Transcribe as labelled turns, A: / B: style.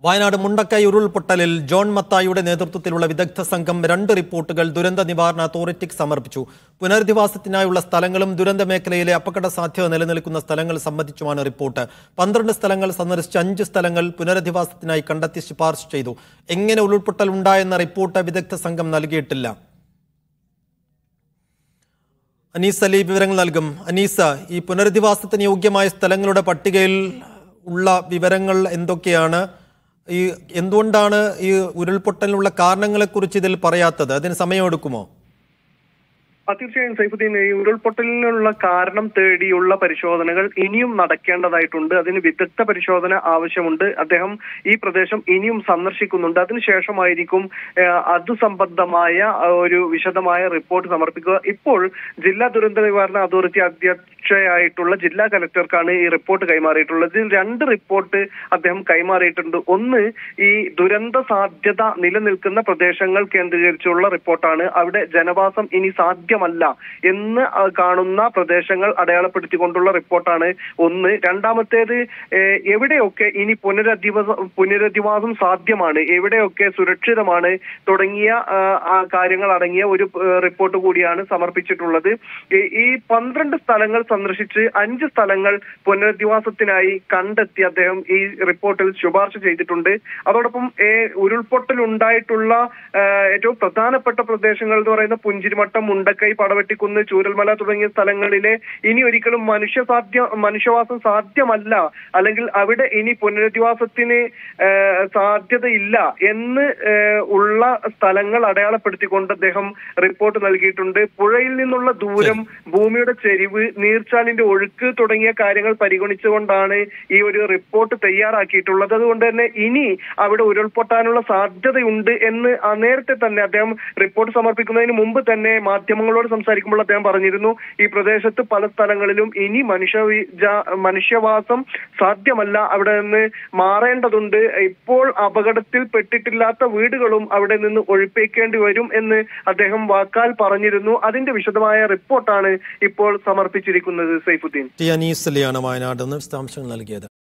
A: വയനാട് മുണ്ടക്കൈ ഉരുൾപൊട്ടലിൽ ജോൺ മത്തായിയുടെ നേതൃത്വത്തിലുള്ള വിദഗ്ധ സംഘം രണ്ട് റിപ്പോർട്ടുകൾ ദുരന്ത നിവാരണ അതോറിറ്റിക്ക് സമർപ്പിച്ചു പുനരധിവാസത്തിനായുള്ള സ്ഥലങ്ങളും ദുരന്ത മേഖലയിലെ അപകട സാധ്യത നിലനിൽക്കുന്ന സ്ഥലങ്ങൾ സംബന്ധിച്ചുമാണ് റിപ്പോർട്ട് പന്ത്രണ്ട് സ്ഥലങ്ങൾ സന്ദർശിച്ച് അഞ്ച് സ്ഥലങ്ങൾ പുനരധിവാസത്തിനായി കണ്ടെത്തി ശുപാർശ ചെയ്തു എങ്ങനെ ഉരുൾപൊട്ടൽ ഉണ്ടായെന്ന റിപ്പോർട്ട് വിദഗ്ധ സംഘം നൽകിയിട്ടില്ല അനീസ് അലി വിവരങ്ങൾ നൽകും അനീസ ഈ പുനരധിവാസത്തിന് യോഗ്യമായ സ്ഥലങ്ങളുടെ പട്ടികയിൽ ഉള്ള വിവരങ്ങൾ എന്തൊക്കെയാണ് ഈ എന്തുകൊണ്ടാണ് ഈ ഉരുൾപൊട്ടലിനുള്ള കാരണങ്ങളെക്കുറിച്ച് ഇതിൽ പറയാത്തത് അതിന് സമയമെടുക്കുമോ
B: ആ, തീർച്ചയായും സൈഫുദ്ദീൻ ഈ ഉരുൾപൊട്ടലിനുള്ള കാരണം തേടിയുള്ള പരിശോധനകൾ ഇനിയും നടക്കേണ്ടതായിട്ടുണ്ട് അതിന് വിദഗ്ധ പരിശോധന ആവശ്യമുണ്ട് അദ്ദേഹം ഈ പ്രദേശം ഇനിയും സന്ദർശിക്കുന്നുണ്ട് അതിനുശേഷമായിരിക്കും ഏഹ്, അത് സംബന്ധമായ ആ, ഒരു വിശദമായ റിപ്പോർട്ട് സമർപ്പിക്കുക ഇപ്പോൾ ജില്ലാ ദുരന്ത നിവാരണ അതോറിറ്റി അധ്യക്ഷയായിട്ടുള്ള ജില്ലാ കലക്ടർക്കാണ് ഈ റിപ്പോർട്ട് കൈമാറിയിട്ടുള്ളത് ഇതിൽ രണ്ട് റിപ്പോർട്ട് അദ്ദേഹം കൈമാറിയിട്ടുണ്ട് ഒന്ന് ഈ ദുരന്ത സാധ്യത നിലനിൽക്കുന്ന പ്രദേശങ്ങൾ കേന്ദ്രീകരിച്ചുള്ള റിപ്പോർട്ടാണ് അവിടെ ജനവാസം ഇനി സാധ്യമല്ല എന്ന് ആ, കാണുന്ന പ്രദേശങ്ങൾ അടയാളപ്പെടുത്തിക്കൊണ്ടുള്ള റിപ്പോർട്ടാണ് ഒന്ന് രണ്ടാമത്തേത് ഏഹ്, എവിടെയൊക്കെ ഇനി പുനരധിവാസ പുനരധിവാസം സാധ്യമാണ് എവിടെയൊക്കെ സുരക്ഷിതമാണ് തുടങ്ങിയ ആ, ആ കാര്യങ്ങൾ അടങ്ങിയ ഒരു ഏഹ്, റിപ്പോർട്ട് കൂടിയാണ് സമർപ്പിച്ചിട്ടുള്ളത് ഈ- ഈ പന്ത്രണ്ട് സ്ഥലങ്ങൾ സന്ദർശിച്ച് അഞ്ച് സ്ഥലങ്ങൾ പുനരധിവാസത്തിനായി കണ്ടെത്തി അദ്ദേഹം ഈ റിപ്പോർട്ടിൽ ശുപാർശ ചെയ്തിട്ടുണ്ട് അതോടൊപ്പം ഏഹ്, ഉരുൾപൊട്ടൽ ഉണ്ടായിട്ടുള്ള ഏഹ്, ഏറ്റവും പ്രധാനപ്പെട്ട പ്രദേശങ്ങൾ എന്ന് പറയുന്ന പുഞ്ചിരിമട്ടം മുണ്ടക്കൈ പടവെട്ടിക്കുന്ന് ചൂരൽമല തുടങ്ങിയ സ്ഥലങ്ങളിലെ ഇനി ഒരിക്കലും മനുഷ്യ സാധ്യ മനുഷ്യവാസം സാധ്യമല്ല അല്ലെങ്കിൽ അവിടെ ഇനി പുനരധിവാസത്തിന് ഏഹ്, സാധ്യതയില്ല എന്ന് ഏഹ്, ഉള്ള സ്ഥലങ്ങൾ അടയാളപ്പെടുത്തിക്കൊണ്ട് അദ്ദേഹം റിപ്പോർട്ട് നൽകിയിട്ടുണ്ട് പുഴയിൽ നിന്നുള്ള ദൂരം ഭൂമിയുടെ ചെരിവ് നീർച്ചാലിന്റെ ഒഴുക്ക് തുടങ്ങിയ കാര്യങ്ങൾ പരിഗണിച്ചുകൊണ്ടാണ് ഈ ഒരു റിപ്പോർട്ട് തയ്യാറാക്കിയിട്ടുള്ളത് അതുകൊണ്ട് തന്നെ ഇനി അവിടെ ഉരുൾപൊട്ടാനുള്ള സാധ്യതയുണ്ട് എന്ന് ആ നേരത്തെ തന്നെ അദ്ദേഹം റിപ്പോർട്ട് സമർപ്പിക്കുന്നതിന് മുമ്പ് തന്നെ മാധ്യമങ്ങളോട് സംസാരിക്കുമ്പോൾ അദ്ദേഹം പറഞ്ഞിരുന്നു ഈ പ്രദേശത്ത് പല സ്ഥലങ്ങളിലും ഇനി മനുഷ്യ മനുഷ്യവാസം സാധ്യമല്ല അവിടെ നിന്ന് മാറേണ്ടതുണ്ട് ഇപ്പോൾ അപകടത്തിൽ പെട്ടിട്ടില്ലാത്ത വീടുകളും അവിടെ നിന്ന് ഒഴിപ്പിക്കേണ്ടി വരും എന്ന് അദ്ദേഹം വാക്കാൽ പറഞ്ഞിരുന്നു അതിന്റെ വിശദമായ റിപ്പോർട്ടാണ് ഇപ്പോൾ സമർപ്പിച്ചിരിക്കുന്നത് സൈഫുദ്ദീൻ
A: ടി അനീസ് അലിയാണ് വയനാട് നിന്ന് വിശദാംശങ്ങൾ നൽകിയത്